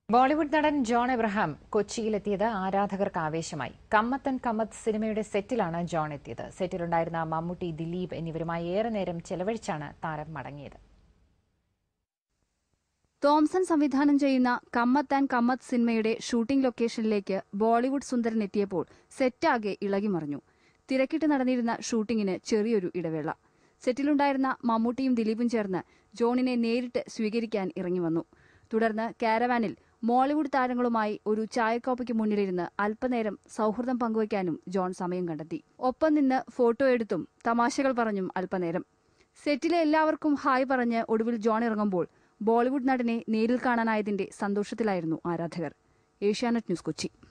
ബോളിവുഡ് നടൻ John Abraham കൊച്ചിയിലെത്തിയത് ആരാധകർക്ക് ആവേശമായി കമ്മത്തൻ കമ്മത്ത് സിനിമയുടെ സെറ്റിലാണ് ജോൺ എത്തിയത് സെറ്റിലുണ്ടായിരുന്ന മമ്മൂട്ടി ദിലീപ് എന്നിവരുമായി ഏറെ നേരം ചെലവഴിച്ചാണ് താരം മടങ്ങിയത് തോംസൺ സംവിധാനം ചെയ്യുന്ന കമ്മത്ത് ആൻഡ് കമ്മത്ത് സിനിമയുടെ ഷൂട്ടിംഗ് ലൊക്കേഷനിലേക്ക് ബോളിവുഡ് സുന്ദരൻ എത്തിയപ്പോൾ സെറ്റാകെ ഇളകിമറിഞ്ഞു തിരക്കിട്ട് നടന്നിരുന്ന ഷൂട്ടിങ്ങിന് ചെറിയൊരു ഇടവേള സെറ്റിലുണ്ടായിരുന്ന മമ്മൂട്ടിയും ദിലീപും ചേർന്ന് ജോണിനെ നേരിട്ട് സ്വീകരിക്കാൻ ഇറങ്ങിവന്നു തുടർന്ന് കാരവാനിൽ മോളിവുഡ് താരങ്ങളുമായി ഒരു ചായക്കോപ്പയ്ക്ക് മുന്നിലിരുന്ന് അല്പനേരം സൗഹൃദം പങ്കുവയ്ക്കാനും ജോൺ സമയം കണ്ടെത്തി ഒപ്പം നിന്ന് ഫോട്ടോ എടുത്തും തമാശകൾ പറഞ്ഞും അല്പനേരം സെറ്റിലെ എല്ലാവർക്കും ഹായ് പറഞ്ഞ് ഒടുവിൽ ജോൺ ഇറങ്ങുമ്പോൾ ബോളിവുഡ് നടനെ നേരിൽ കാണാനായതിന്റെ സന്തോഷത്തിലായിരുന്നു ആരാധകർ ഏഷ്യാനെറ്റ് ന്യൂസ് കൊച്ചി